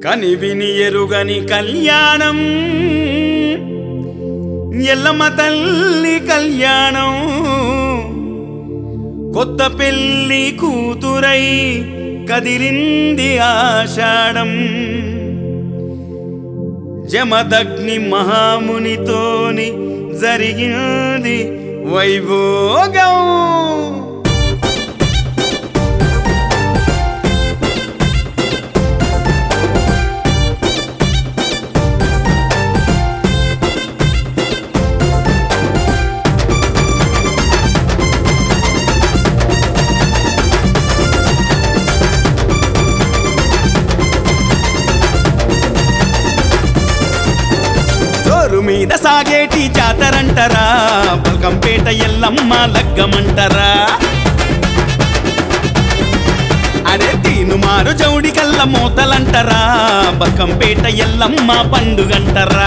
కనివిని ఎరుగని కళ్యాణం ఎల్లమ్మ తల్లి కళ్యాణం కొత్త పెళ్లి కూతురై కదిలింది ఆషాఢం జమదగ్ని మహామునితోని జరిగింది వైభోగం జోరు మీద సాగేటి జాతరంటరా బల్కంపేట ఎల్లమ్మ లగ్గమంటరా అరే తీను మారు జౌడి కల్ల మూతలంటరా బల్కంపేట ఎల్లమ్మ పండుగంటరా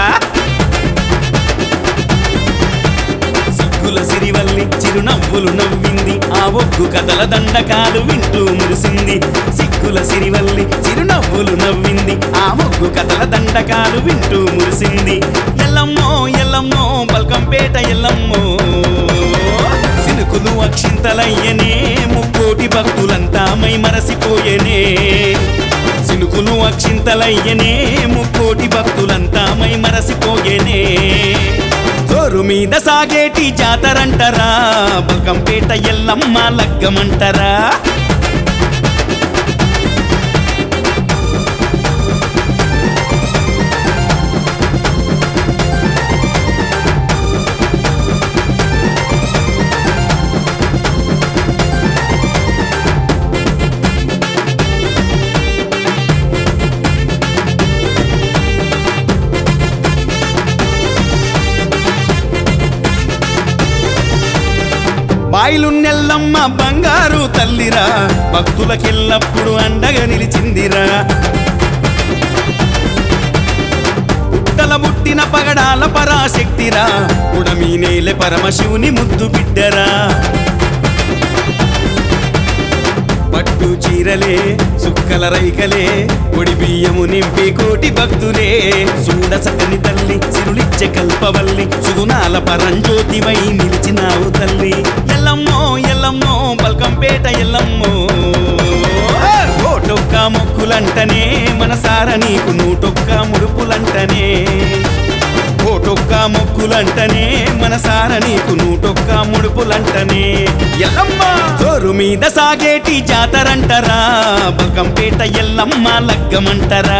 సిగ్గుల సిరివల్లి చిరునవ్వులు నవ్వింది ఆ ఒగ్గు కథల దండకాలు వింటూ మురిసింది సిగ్గుల సిరివల్లి చిరునవ్వులు నవ్వింది ఆ ఒగ్గు కథల దండకాలు వింటూ మురిసింది ఎల్లమ్మో ఎల్లమ్మో బల్కంపేట ఎల్లమ్మో సినుకులు అక్షింతలయ్యనే ముక్కోటి భక్తులంతా మై మరసిపోయేనే సినుకులు అక్షింతలయ్యనే ముక్కోటి భక్తులంతా మై మరసిపోయేనే జోరు మీద సాగేటి జాతరంటరా బల్కంపేట ఎల్లమ్మ లగ్గమంటరా బాయిలున్నెల్లమ్మ బంగారు తల్లిరా భక్తులకెల్లప్పుడు అండగా నిలిచిందిరా పుట్టల పుట్టిన పగడాల పరాశక్తిరా ఉడమీ నేలె పరమశివుని ముద్దు బిడ్డరా పట్టు చీరలే సుక్కల రైకలే ఒడి బియ్యము నింపి కోటి భక్తులే చూడ సకని తల్లి సిరులిచ్చే కల్పవల్లి సుగుణాల పరంజ్యోతివై నిలిచినావు తల్లి ఎల్లమ్మో ఎల్లమ్మో బల్కంపేట ఎల్లమ్మో కోటొక్క మొక్కులంటనే మనసార నీకు నూటొక్క ముడుపులంటనే కోటొక్క మొక్కులంటనే మనసార నీకు నూటొక్క ముడుపులంటనే ఎల్లమ్మ జోరు మీద సాగేటి జాతరంటరా బల్కంపేట ఎల్లమ్మ లగ్గమంటరా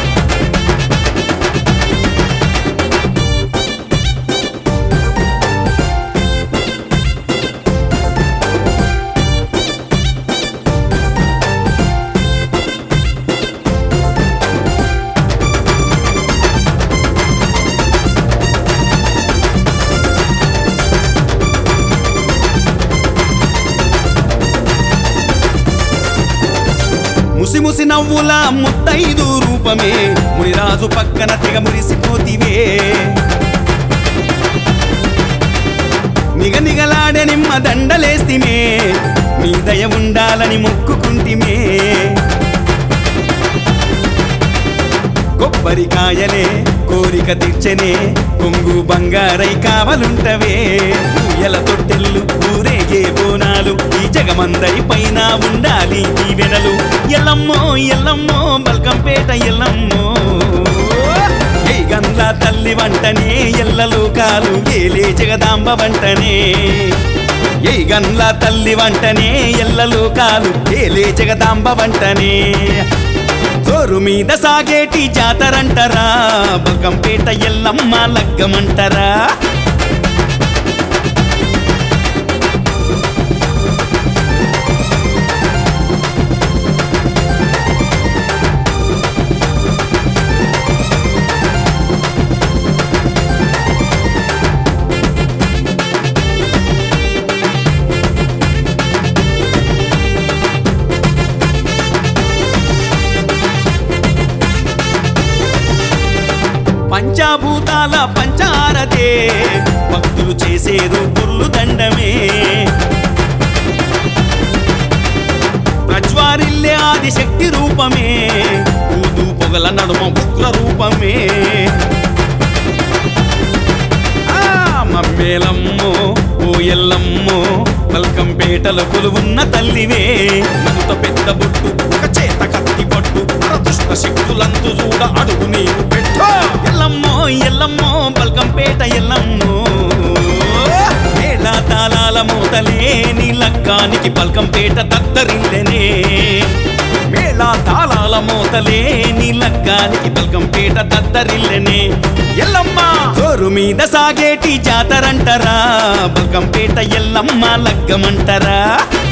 ముసిముసి నవ్వుల ముత్తైదు రూపమే మునిరాజు పక్కన తెగ మురిసిపోతివే నిగ నిగలాడే నిమ్మ దండలేస్తిమే నీ దయ ఉండాలని మొక్కుకుంటిమే కొబ్బరికాయలే కోరిక తీర్చనే కొంగు బంగారై కావలుంటవే ఊయల తొట్టెల్లు ఊరేగే బోనాలు ఈ జగమందరి పైన ఉండాలి ఈ వెనలు ఎల్లమ్మో ఎల్లమ్మో బల్కంపేట ఎల్లమ్మో ఏ గంగా తల్లి వంటనే ఎల్లలోకాలు ఏలే జగదాంబ వంటనే ఏ గన్ల తల్లి వంటనే ఎల్లలోకాలు ఏలే జగదాంబ వంటనే జోరు మీద సాగేటి జాతరంటరా బల్కంపేట ఎల్లమ్మ లగ్గమంటరా పంచాభూతాల పంచారతే భక్తులు చేసేదో పుర్లు దండమే ప్రజ్వారిల్లే ఆదిశక్తి రూపమే ఊదు పొగ పొగల నడుమ ఉగ్ర రూపమే ఆ, మమ్మేలమ్మో ఓ ఎల్లమ్మో బల్కంపేటలో కొలువున్న తల్లివే నలుత పెద్ద బొట్టు ఒక చేత కత్తి పట్టు దుష్ట శక్తులంతు చూడ అడుగు నీవు పెట్టు ఎల్లమ్మో ఎల్లమ్మో బల్కంపేట ఎల్లమ్మో మేళ తాళాల మూతలే నీ లక్కానికి బల్కంపేట దద్దరిల్లెనే మేళ తాళాల మోతలే నీ లగ్గానికి బల్కంపేట దద్దరిల్లెనే ఎల్లమ్మ తోరు మీద సాగేటి జాతరంటరా బల్కంపేట ఎల్లమ్మ లగ్గమంటరా